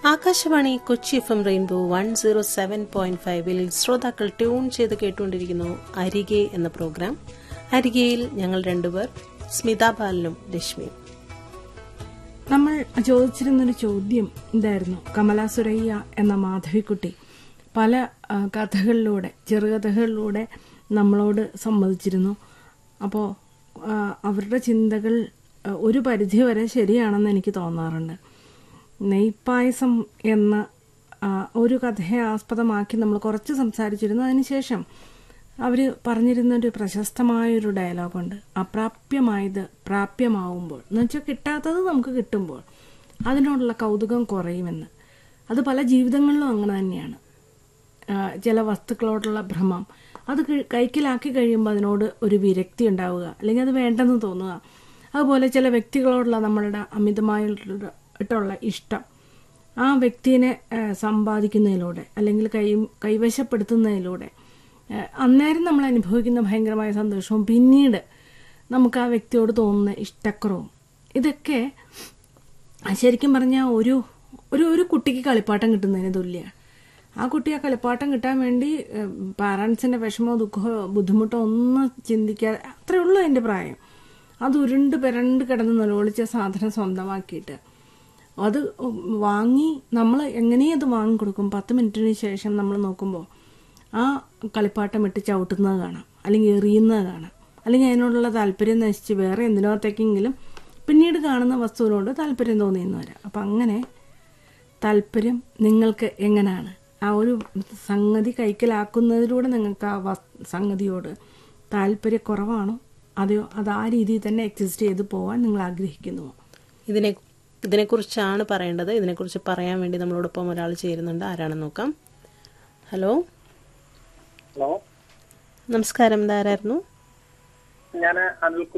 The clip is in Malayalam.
Akashvani Kochi F M rainbow one zero seven point ഫൈവിൽ ശ്രോതാക്കൾ ട്യൂൺ ചെയ്ത് കേട്ടുകൊണ്ടിരിക്കുന്നു അരികെ എന്ന പ്രോഗ്രാം അരികെയിൽ ഞങ്ങൾ രണ്ടുപേർ സ്മിത ബാലനും രശ്മിയും നമ്മൾ ചോദിച്ചിരുന്നൊരു ചോദ്യം ഇതായിരുന്നു കമല സുരയ്യ എന്ന മാധവിക്കുട്ടി പല ആ, കഥകളിലൂടെ ചെറുകഥകളിലൂടെ നമ്മളോട് സംവദിച്ചിരുന്നു അപ്പോൾ അവരുടെ ചിന്തകൾ ആ, ഒരു പരിധിവരെ ശരിയാണെന്ന് എനിക്ക് തോന്നാറുണ്ട് നെയ്പായസം എന്ന ആ, ഒരു കഥയെ ആസ്പദമാക്കി നമ്മൾ കുറച്ച് സംസാരിച്ചിരുന്നു അതിനുശേഷം അവർ പറഞ്ഞിരുന്ന ഒരു പ്രശസ്തമായൊരു ഡയലോഗുണ്ട് അപ്രാപ്യമായത് പ്രാപ്യമാവുമ്പോൾ എന്ന് വെച്ചാൽ കിട്ടാത്തത് നമുക്ക് കിട്ടുമ്പോൾ അതിനോടുള്ള കൗതുകം കുറയുമെന്ന് അത് പല ജീവിതങ്ങളിലും അങ്ങനെ തന്നെയാണ് ആ, ചില വസ്തുക്കളോടുള്ള ഭ്രമം അത് കി- കൈക്കലാക്കി കഴിയുമ്പോൾ അതിനോട് ഒരു വിരക്തി ഉണ്ടാവുക അല്ലെങ്കിൽ അത് വേണ്ടെന്ന് തോന്നുക അതുപോലെ ചില വ്യക്തികളോടുള്ള നമ്മളുടെ അമിതമായിട്ടുള്ള ഇഷ്ടം ആ വ്യക്തിനെ ആ, സമ്പാദിക്കുന്നതിലൂടെ അല്ലെങ്കിൽ കൈ കൈവശപ്പെടുത്തുന്നതിലൂടെ ആ, അന്നേരം നമ്മൾ അനുഭവിക്കുന്ന ഭയങ്കരമായ സന്തോഷവും പിന്നീട് നമുക്ക് ആ വ്യക്തിയോട് തോന്നുന്ന ഇഷ്ടക്കുറവും ഇതൊക്കെ ശരിക്കും പറഞ്ഞാൽ ഒരു ഒരു ഒരു കുട്ടിക്ക് കളിപ്പാട്ടം കിട്ടുന്നതിന് തുല്യമാണ് ആ കുട്ടി ആ കളിപ്പാട്ടം കിട്ടാൻ വേണ്ടി പാരൻസിന്റെ വിഷമോ ദുഃഖമോ ബുദ്ധിമുട്ടോ ഒന്നും ചിന്തിക്കാതെ അത്രേ ഉള്ളൂ എൻ്റെ പ്രായം അത് ഉരുണ്ട് പെരണ്ട് കിടന്ന് നിലവിളിച്ച സാധനം സ്വന്തമാക്കിയിട്ട് അത് വാങ്ങി നമ്മൾ എങ്ങനെയും അത് വാങ്ങിക്കൊടുക്കും പത്ത് മിനിറ്റിന് ശേഷം നമ്മൾ നോക്കുമ്പോൾ ആ കളിപ്പാട്ടം ഇട്ട് ചവിട്ടുന്നത് കാണാം അല്ലെങ്കിൽ എറിയുന്നത് കാണാം അല്ലെങ്കിൽ അതിനോടുള്ള താല്പര്യം നശിച്ച് വേറെ എന്തിനോത്തേക്കെങ്കിലും പിന്നീട് കാണുന്ന വസ്തുവിനോട് താല്പര്യം തോന്നിയെന്ന് വരാം അപ്പം അങ്ങനെ താല്പര്യം നിങ്ങൾക്ക് എങ്ങനെയാണ് ആ ഒരു സംഗതി കൈക്കലാക്കുന്നതിലൂടെ നിങ്ങൾക്ക് ആ വസ് സംഗതിയോട് താല്പര്യക്കുറവാണോ അതെയോ അത് ആ രീതിയിൽ തന്നെ എക്സിസ്റ്റ് ചെയ്ത് പോകാൻ നിങ്ങൾ ആഗ്രഹിക്കുന്നുവോ ഇതിനെ ഇതിനെക്കുറിച്ചാണ് പറയേണ്ടത് ഇതിനെക്കുറിച്ച് പറയാൻ വേണ്ടി നമ്മളോടൊപ്പം ഒരാൾ ചേരുന്നുണ്ട് ആരാണെന്ന് നോക്കാം ഹലോ ഹലോ നമസ്കാരം ഇതാരായിരുന്നു ഞാൻ അനിൽ